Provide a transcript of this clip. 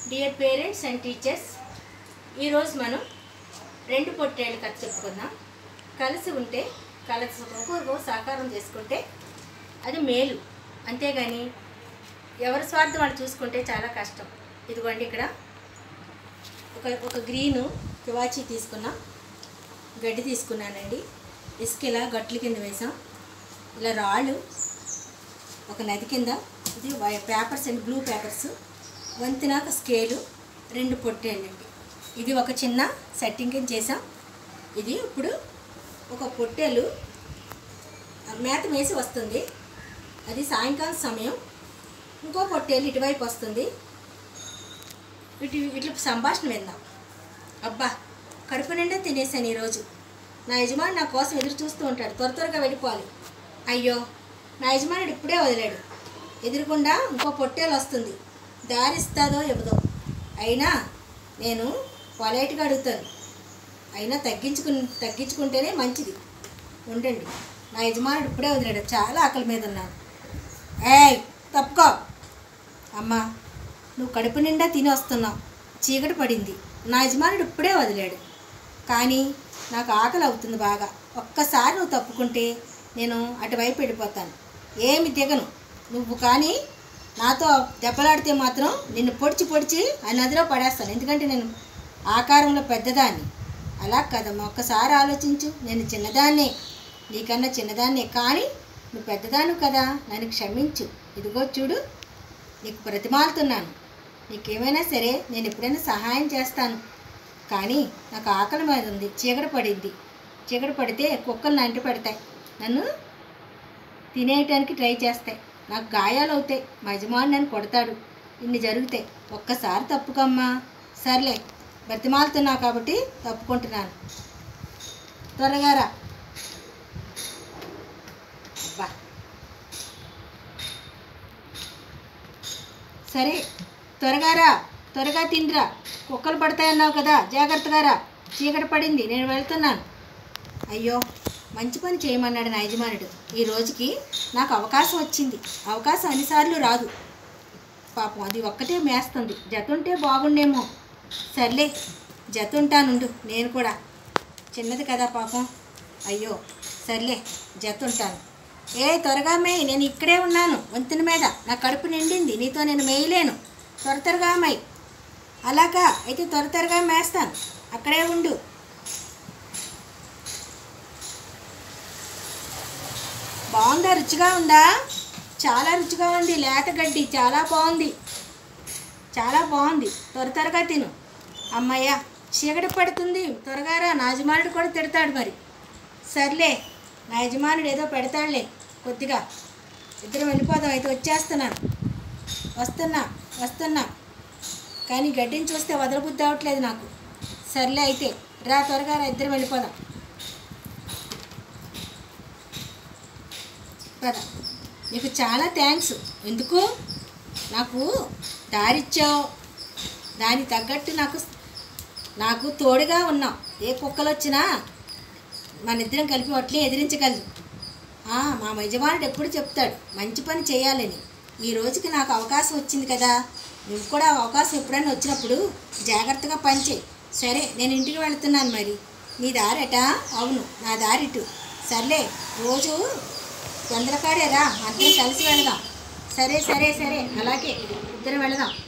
dear parents and teachers ఈరోజు మనం రెండు పొట్టేళ్ళు కథ చెప్పుకుందాం కలిసి ఉంటే కలిసి ఒకరికొకరు సహకారం చేసుకుంటే అది మేలు అంతేగాని ఎవరి స్వార్థం వాళ్ళు చూసుకుంటే చాలా కష్టం ఇదిగోండి ఇక్కడ ఒక ఒక గ్రీను తివాచీ తీసుకున్నాం గడ్డి తీసుకున్నానండి ఇసుక ఇలా గట్ల కింద వేసాం ఇలా రాళ్ళు ఒక నది కింద ఇది వై- పేపర్స్ అండ్ బ్లూ పేపర్స్ వంతినాక స్కేలు రెండు పొట్టేళ్ళండి ఇది ఒక చిన్న సెట్టింగ్ కింద చేసాం ఇది ఇప్పుడు ఒక పొట్టేలు మేత మేసి వస్తుంది అది సాయంకాలం సమయం ఇంకో పొట్టేలు ఇటువైపు వస్తుంది ఇటు ఇట్లా సంభాషణ విందాం అబ్బా కడుపు నిండా తినేసాను ఈరోజు నా యజమాని నా కోసం ఎదురు చూస్తూ ఉంటాడు త్వర త్వరగా వెళ్ళిపోవాలి అయ్యో నా యజమానుడు ఇప్పుడే వదిలాడు ఎదురుకుండా ఇంకో పొట్టేలు వస్తుంది దారిస్తాదో ఇవ్వదో అయినా నేను పొలైట్గా అడుగుతాను అయినా తగ్గించుకు తగ్గించుకుంటేనే మంచిది ఉండండి నా యజమానుడు ఇప్పుడే వదిలాడు చాలా ఆకలి మీద ఉన్నాను ఏయ్ తప్పుకో అమ్మా నువ్వు కడుపు నిండా తిని వస్తున్నావు చీకటి పడింది నా యజమానుడు ఇప్పుడే వదిలాడు కానీ నాకు ఆకలి అవుతుంది బాగా ఒక్కసారి నువ్వు తప్పుకుంటే నేను అటువైపు వెళ్ళిపోతాను ఏమి దిగను నువ్వు కానీ నాతో దెబ్బలాడితే మాత్రం నిన్ను పొడిచి పొడిచి ఆ నదిలో పడేస్తాను ఎందుకంటే నేను ఆకారంలో పెద్దదాన్ని అలా కదమ్మా ఒక్కసారి ఆలోచించు నేను చిన్నదాన్నే నీకన్నా చిన్నదాన్నే కానీ నువ్వు పెద్దదాను కదా నన్ను క్షమించు ఇదిగో చూడు నీకు ప్రతిమాలుతున్నాను నీకేమైనా సరే నేను ఎప్పుడైనా సహాయం చేస్తాను కానీ నాకు ఆకలి మీద ఉంది చీకటి పడింది చీకటి పడితే కుక్కలు నా ఇంటి పడతాయి నన్ను తినేయటానికి ట్రై చేస్తాయి నాకు గాయాలు అవుతాయి మా యజమాని నన్ను కొడతాడు ఇన్ని జరుగుతాయి ఒక్కసారి తప్పుకమ్మా సర్లే బ్రతిమాలుతున్నావు కాబట్టి తప్పుకుంటున్నాను త్వరగా రా అబ్బా సరే త్వరగా రా త్వరగా తిండిరా కుక్కలు పడతాయన్నావు కదా జాగ్రత్తగా రా చీకటి పడింది నేను వెళ్తున్నాను అయ్యో మంచి పని చేయమన్నాడు నా యజమానుడు ఈ రోజుకి నాకు అవకాశం వచ్చింది అవకాశం అన్నిసార్లు రాదు పాపం అది ఒక్కటే మేస్తుంది జత ఉంటే బాగుండేమో సర్లే జత ఉంటానుండు నేను కూడా చిన్నది కదా పాపం అయ్యో సర్లే జత ఉంటాను ఏ త్వరగా మేయి నేను ఇక్కడే ఉన్నాను వంతెన మీద నా కడుపు నిండింది నీతో నేను మేయలేను త్వర త్వరగా మేయి అలాగా అయితే త్వర త్వరగా మేస్తాను అక్కడే ఉండు బాగుందా రుచిగా ఉందా చాలా రుచిగా ఉంది లేత గడ్డి చాలా బాగుంది చాలా బాగుంది త్వర త్వరగా తిను అమ్మయ్య చీకటి పడుతుంది త్వరగా రా నా యజమానుడు కూడా తిడతాడు మరి సర్లే నా యజమానుడు ఏదో పెడతాడులే కొద్దిగా ఇద్దరం వెళ్ళిపోదాం అయితే వచ్చేస్తున్నాను వస్తున్నా వస్తున్నా కానీ గడ్డిని చూస్తే వదలబుద్ధి అవట్లేదు నాకు సర్లే అయితే రా త్వరగా రా ఇద్దరం వెళ్ళిపోదాం పద నీకు చాలా థ్యాంక్స్ ఎందుకు నాకు దారిచ్చావు దానికి తగ్గట్టు నాకు నాకు తోడుగా ఉన్నావు ఏ కుక్కలు వచ్చినా మన ఇద్దరం కలిపి వాటిని ఎదిరించగలదు ఆ, మా యజమానుడు ఎప్పుడు చెప్తాడు మంచి పని చేయాలని ఈ రోజుకి నాకు అవకాశం వచ్చింది కదా నువ్వు కూడా అవకాశం ఎప్పుడైనా వచ్చినప్పుడు జాగ్రత్తగా పనిచేయి సరే నేను ఇంటికి వెళుతున్నాను మరి నీ దారట అవును నా దారిటు సర్లే రోజు తొందరకాడే రా అందరం కలిసి వెళదాం సరే సరే సరే అలాగే ఇద్దరం వెళదాం